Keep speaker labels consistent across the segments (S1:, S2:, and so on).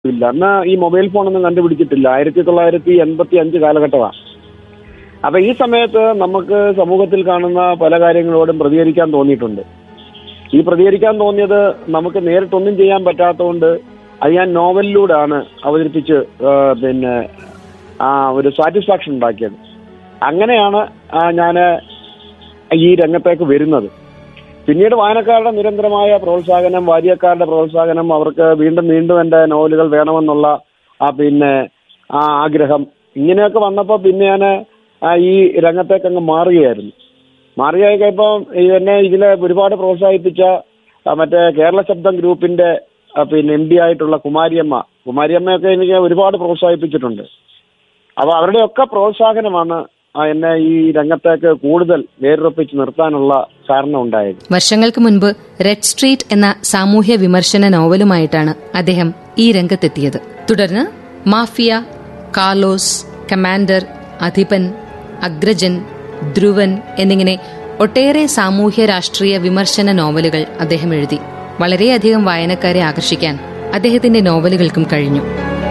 S1: ഇല്ല അന്ന് ഈ മൊബൈൽ ഫോണൊന്നും കണ്ടുപിടിച്ചിട്ടില്ല ആയിരത്തി തൊള്ളായിരത്തി എൺപത്തി അഞ്ച് കാലഘട്ടമാണ് അപ്പൊ ഈ സമയത്ത് നമുക്ക് സമൂഹത്തിൽ കാണുന്ന പല കാര്യങ്ങളോടും പ്രതികരിക്കാൻ തോന്നിയിട്ടുണ്ട് ഈ പ്രതികരിക്കാൻ തോന്നിയത് നമുക്ക് നേരിട്ടൊന്നും ചെയ്യാൻ പറ്റാത്തതുകൊണ്ട് അത് ഞാൻ നോവലിലൂടെയാണ് അവതരിപ്പിച്ച് ആ, പിന്നെ ആ ഒരു സാറ്റിസ്ഫാക്ഷൻ ഉണ്ടാക്കിയത് അങ്ങനെയാണ് ഞാൻ ഈ രംഗത്തേക്ക് വരുന്നത് പിന്നീട് വായനക്കാരുടെ നിരന്തരമായ പ്രോത്സാഹനം വാര്യക്കാരുടെ പ്രോത്സാഹനം അവർക്ക് വീണ്ടും വീണ്ടും എൻ്റെ നോവലുകൾ വേണമെന്നുള്ള ആ പിന്നെ ആ ആഗ്രഹം ഇങ്ങനെയൊക്കെ വന്നപ്പോൾ പിന്നെ ഞാൻ ഈ രംഗത്തേക്ക് അങ്ങ് മാറുകയായിരുന്നു മാറിയായപ്പോൾ എന്നെ ഇതിലെ ഒരുപാട് പ്രോത്സാഹിപ്പിച്ച ആ, മറ്റേ കേരള ശബ്ദം ഗ്രൂപ്പിന്റെ ആ, പിന്നെ എം ഡി ആയിട്ടുള്ള കുമാരിയമ്മ കുമാരിയമ്മയൊക്കെ എനിക്ക് ഒരുപാട് പ്രോത്സാഹിപ്പിച്ചിട്ടുണ്ട് അപ്പോൾ അവരുടെയൊക്കെ പ്രോത്സാഹനമാണ് ആ, എന്നെ ഈ രംഗത്തേക്ക് കൂടുതൽ വേരുറപ്പിച്ച് നിർത്താനുള്ള കാരണം ഉണ്ടായത്
S2: വർഷങ്ങൾക്ക് മുൻപ് റെഡ് സ്ട്രീറ്റ് എന്ന സാമൂഹ്യ വിമർശന നോവലുമായിട്ടാണ് അദ്ദേഹം ഈ രംഗത്തെത്തിയത് തുടർന്ന് മാഫിയ കാർലോസ് കമാൻഡർ അധിപൻ അഗ്രജൻ ധ്രുവൻ എന്നിങ്ങനെ ഒട്ടേറെ സാമൂഹ്യ രാഷ്ട്രീയ വിമർശന നോവലുകൾ അദ്ദേഹം എഴുതി വളരെയധികം വായനക്കാരെ ആകർഷിക്കാൻ അദ്ദേഹത്തിന്റെ നോവലുകൾക്കും കഴിഞ്ഞു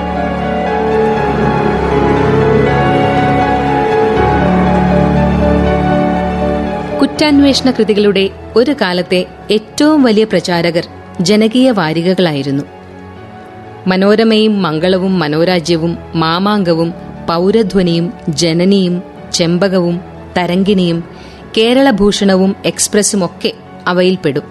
S2: കുറ്റാന്വേഷണ കൃതികളുടെ ഒരു കാലത്തെ ഏറ്റവും വലിയ പ്രചാരകർ ജനകീയ വാരികകളായിരുന്നു മനോരമയും മംഗളവും മനോരാജ്യവും മാമാങ്കവും പൗരധ്വനിയും ജനനിയും ചെമ്പകവും തരങ്കിണിയും കേരളഭൂഷണവും എക്സ്പ്രസും ഒക്കെ അവയിൽപ്പെടും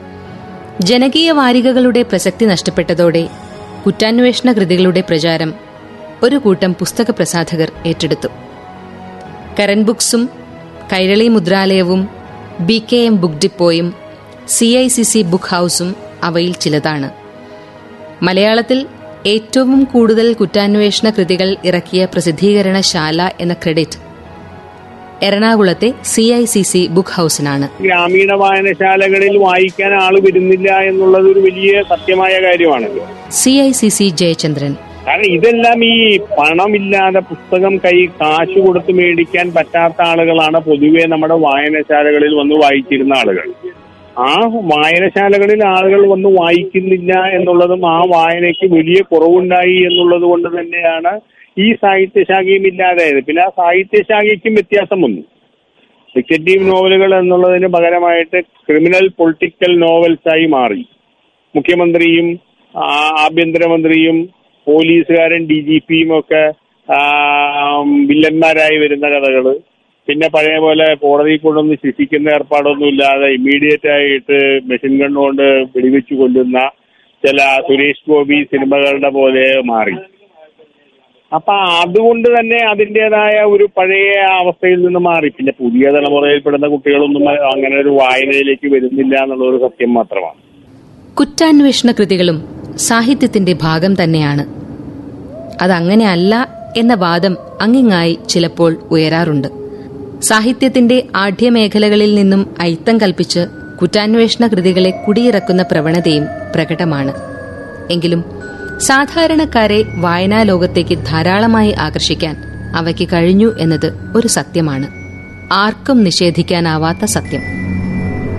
S2: ജനകീയ വാരികകളുടെ പ്രസക്തി നഷ്ടപ്പെട്ടതോടെ കുറ്റാന്വേഷണ കൃതികളുടെ പ്രചാരം ഒരു കൂട്ടം പുസ്തക പ്രസാധകർ ഏറ്റെടുത്തു കരൺ ബുക്സും കൈരളി മുദ്രാലയവും ബി കെ എം ബുക്ക് ഡിപ്പോയും C I C C book ഹൌസും അവയിൽ ചിലതാണ് മലയാളത്തിൽ ഏറ്റവും കൂടുതൽ കുറ്റാന്വേഷണ കൃതികൾ ഇറക്കിയ പ്രസിദ്ധീകരണശാല എന്ന ക്രെഡിറ്റ് എറണാകുളത്തെ C I C C book ഹൌസിനാണ്
S3: ഗ്രാമീണ വായനശാലകളിൽ വായിക്കാൻ ആള് വരുന്നില്ല എന്നുള്ളത് ഒരു വലിയ സത്യമായ കാര്യമാണല്ലോ
S2: C I C C Jayachandran
S3: കാരണം ഇതെല്ലാം ഈ പണമില്ലാതെ പുസ്തകം കൈ കാശ് കൊടുത്ത് മേടിക്കാൻ പറ്റാത്ത ആളുകളാണ് പൊതുവെ നമ്മുടെ വായനശാലകളിൽ വന്ന് വായിച്ചിരുന്ന ആളുകൾ ആ വായനശാലകളിൽ ആളുകൾ വന്ന് വായിക്കുന്നില്ല എന്നുള്ളതും ആ വായനയ്ക്ക് വലിയ കുറവുണ്ടായി എന്നുള്ളത് കൊണ്ട് തന്നെയാണ് ഈ സാഹിത്യശാഖയും ഇല്ലാതായത് പിന്നെ ആ സാഹിത്യശാഖയ്ക്കും വ്യത്യാസം വന്നു ഡിറ്റക്റ്റീവ് നോവലുകൾ എന്നുള്ളതിന് പകരമായിട്ട് ക്രിമിനൽ പൊളിറ്റിക്കൽ നോവൽസായി മാറി മുഖ്യമന്ത്രിയും ആ, ആഭ്യന്തരമന്ത്രിയും പോലീസുകാരൻ ഡി ജി പിയും ഒക്കെ ആ, വില്ലന്മാരായി വരുന്ന കഥകള് പിന്നെ പഴയ പോലെ കോടതിയിൽ കൊണ്ടൊന്ന് ശിക്ഷിക്കുന്ന ഏർപ്പാടൊന്നും ഇല്ലാതെ ഇമ്മീഡിയറ്റ് ആയിട്ട് മെഷീൻ ഗൺ കൊണ്ട് വെടിവെച്ച് കൊല്ലുന്ന ചില സുരേഷ് ഗോപി സിനിമകളുടെ പോലെ മാറി അപ്പൊ അതുകൊണ്ട് തന്നെ അതിൻ്റെതായ ഒരു പഴയ അവസ്ഥയിൽ നിന്ന് മാറി പിന്നെ പുതിയ തലമുറയിൽപ്പെടുന്ന കുട്ടികളൊന്നും അങ്ങനെ ഒരു വായനയിലേക്ക് വരുന്നില്ല എന്നുള്ള ഒരു സത്യം മാത്രമാണ്
S2: കുറ്റാന്വേഷണ കൃതികളും സാഹിത്യത്തിന്റെ ഭാഗം തന്നെയാണ് അതങ്ങനെയല്ല എന്ന വാദം അങ്ങിങ്ങായി ചിലപ്പോൾ ഉയരാറുണ്ട് സാഹിത്യത്തിന്റെ ആഢ്യമേഖലകളിൽ നിന്നും അയിത്തം കൽപ്പിച്ച് കുറ്റാന്വേഷണ കൃതികളെ കുടിയിറക്കുന്ന പ്രവണതയും പ്രകടമാണ് എങ്കിലും സാധാരണക്കാരെ വായനാ ലോകത്തേക്ക് ധാരാളമായി ആകർഷിക്കാൻ അവയ്ക്ക് കഴിഞ്ഞു എന്നത് ഒരു സത്യമാണ് ആർക്കും നിഷേധിക്കാനാവാത്ത സത്യം